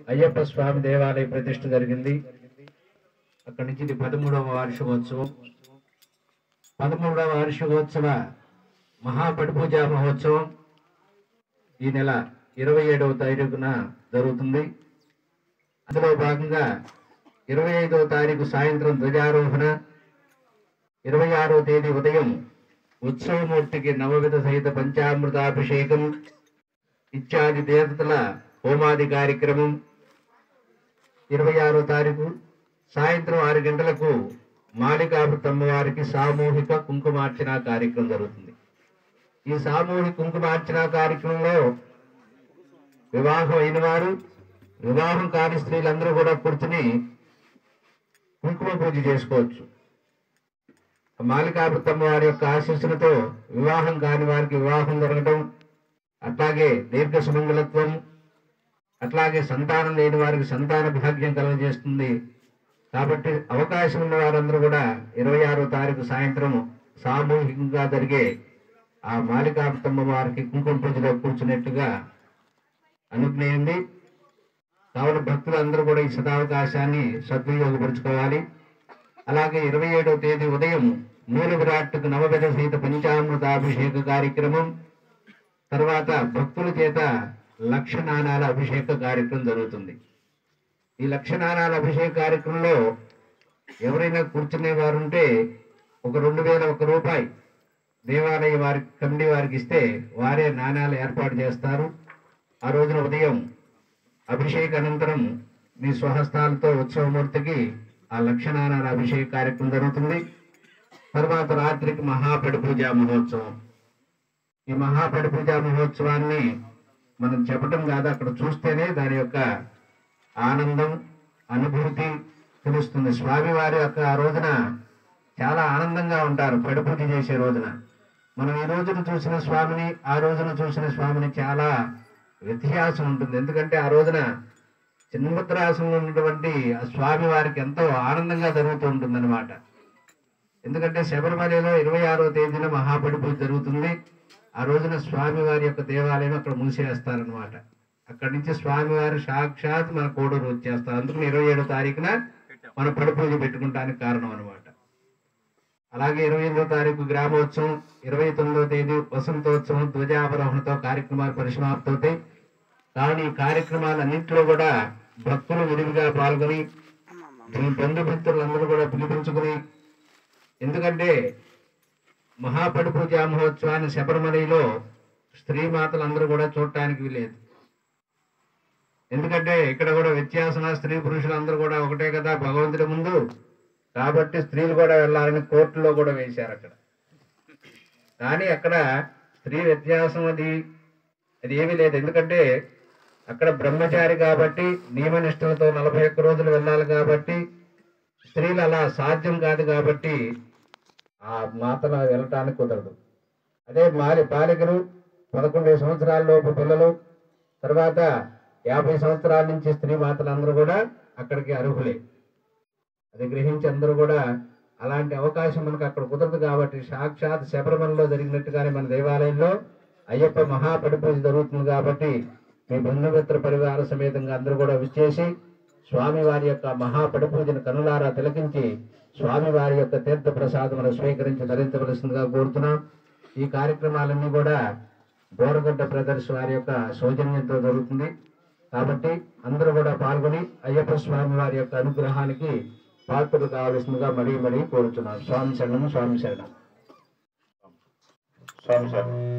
అయ్యప్ప స్వామి దేవాలయ ప్రతిష్ఠ జరిగింది అక్కడి నుంచి ఇది పదమూడవ వార్షికోత్సవం పదమూడవ వార్షికోత్సవ మహాపడిపూజ మహోత్సవం ఈ నెల ఇరవై ఏడవ తారీఖున జరుగుతుంది అందులో భాగంగా ఇరవై ఐదవ తారీఖు సాయంత్రం ధ్వజారోహణ ఇరవై ఆరో తేదీ ఉదయం ఉత్సవమూర్తికి నవవిధ సహిత పంచామృతాభిషేకం ఇత్యాది దేవతల హోమాది కార్యక్రమం ఇరవై ఆరో తారీఖు సాయంత్రం ఆరు గంటలకు మాలికాభృతమ్మ వారికి సామూహిక కుంకుమార్చన కార్యక్రమం జరుగుతుంది ఈ సామూహిక కుంకుమార్చన కార్యక్రమంలో వివాహం అయిన వారు వివాహం కాని స్త్రీలందరూ కూడా కూర్చుని కుంకుమ పూజ చేసుకోవచ్చు మాలికాభృతమ్మ వారి యొక్క ఆశీస్సులతో వివాహం కాని వారికి వివాహం జరగడం అట్లాగే దీర్ఘ సుమంగళత్వం అట్లాగే సంతానం లేని వారికి సంతాన భాగ్యం కలుగజేస్తుంది కాబట్టి అవకాశం ఉన్న వారందరూ కూడా ఇరవై ఆరో తారీఖు సాయంత్రం సామూహికంగా జరిగే ఆ మాలికాభృతమ్మ వారికి కుంకుమ పూజలో కూర్చున్నట్టుగా అనుజ్ఞయింది కావున భక్తులందరూ కూడా ఈ సదావకాశాన్ని సద్వినియోగపరుచుకోవాలి అలాగే ఇరవై ఏడవ తేదీ ఉదయం మూల విరాట్కు నవవిధ సహిత పంచామృతాభిషేక కార్యక్రమం తర్వాత భక్తుల చేత లక్ష నాణాల అభిషేక కార్యక్రమం జరుగుతుంది ఈ లక్ష నాణాల అభిషేక కార్యక్రమంలో ఎవరైనా కూర్చునే వారు ఉంటే ఒక రెండు వేల ఒక రూపాయి దేవాలయ వారి కమిటీ వారికి ఇస్తే వారే నాణాలు ఏర్పాటు చేస్తారు ఆ రోజున ఉదయం అభిషేక అనంతరం మీ స్వహస్తాలతో ఉత్సవమూర్తికి ఆ లక్షణానాల అభిషేక కార్యక్రమం జరుగుతుంది తర్వాత రాత్రికి మహాపడి పూజ మహోత్సవం ఈ మహాపడి పూజ మహోత్సవాన్ని మనం చెప్పటం కాదు అక్కడ చూస్తేనే దాని యొక్క ఆనందం అనుభూతి తెలుస్తుంది స్వామివారి యొక్క ఆ రోజున చాలా ఆనందంగా ఉంటారు పడి పూజ చేసే రోజున మనం ఈ రోజున చూసిన స్వామిని ఆ రోజున చూసిన స్వామిని చాలా వ్యత్యాసం ఉంటుంది ఎందుకంటే ఆ రోజున చిన్నముద్రాసనంలో ఉన్నటువంటి ఆ స్వామి వారికి ఎంతో ఆనందంగా జరుగుతూ ఉంటుంది ఎందుకంటే శబరిమలలో ఇరవై ఆరో తేదీన మహాపడి పూజ జరుగుతుంది ఆ రోజున స్వామి వారి యొక్క దేవాలయం అక్కడ మూసేస్తారనమాట అక్కడి నుంచి స్వామివారు సాక్షాత్ మన కోడూరు వచ్చేస్తారు అందుకని ఇరవై ఏడో తారీఖున మన పడి పూజ పెట్టుకుంటానికి కారణం అనమాట అలాగే ఇరవై ఎనిమిదో తారీఖు గ్రామోత్సవం ఇరవై తొమ్మిదో తేదీ వసంతోత్సవం ధ్వజావరోహణతో కార్యక్రమాలు పరిసమాప్తవుతాయి కానీ ఈ కార్యక్రమాలన్నింటిలో కూడా భక్తులు విరివిగా పాల్గొని మీ బంధుమిత్రులందరూ కూడా పిలిపించుకుని ఎందుకంటే మహాపడి పూజా మహోత్సవాన్ని శబరిమలలో స్త్రీ మాతలందరూ కూడా చూడటానికి లేదు ఎందుకంటే ఇక్కడ కూడా వ్యత్యాసన స్త్రీ పురుషులందరూ కూడా ఒకటే కదా భగవంతుడి ముందు కాబట్టి స్త్రీలు కూడా వెళ్ళాలని కోర్టులో కూడా వేశారు అక్కడ కానీ అక్కడ స్త్రీ వ్యత్యాసం అది అది ఏమీ లేదు ఎందుకంటే అక్కడ బ్రహ్మచారి కాబట్టి నియమనిష్టలతో నలభై ఒక్క రోజులు వెళ్ళాలి కాబట్టి స్త్రీలు అలా సాధ్యం కాదు కాబట్టి ఆ మాతన వెళ్ళటానికి కుదరదు అదే మాలి బాలికలు పదకొండు సంవత్సరాల లోపు పిల్లలు తర్వాత యాభై సంవత్సరాల నుంచి స్త్రీ మాతలు అందరూ కూడా అక్కడికి అర్హులే అది గ్రహించి అందరూ కూడా అలాంటి అవకాశం మనకు అక్కడ కుదరదు కాబట్టి సాక్షాత్ శబరిమలలో జరిగినట్టుగానే మన దేవాలయంలో అయ్యప్ప మహాపడి పూజ జరుగుతుంది కాబట్టి మీ బంధుమిత్ర పరివార సమేతంగా అందరూ కూడా విచ్చేసి స్వామి వారి యొక్క మహాపడి పూజను కనులారా తిలకించి స్వామి వారి యొక్క తీర్థ ప్రసాదమును స్వీకరించి ధరించవలసిందిగా కోరుతున్నాం ఈ కార్యక్రమాలన్నీ కూడా బోరగడ్డ బ్రదర్స్ వారి యొక్క సౌజన్యంతో జరుగుతుంది కాబట్టి అందరూ కూడా పాల్గొని అయ్యప్ప స్వామి వారి యొక్క అనుగ్రహానికి పాత్రలు కావలసిందిగా మరీ మరీ కోరుతున్నాం స్వామి శరణం స్వామి శరణం స్వామి శరణం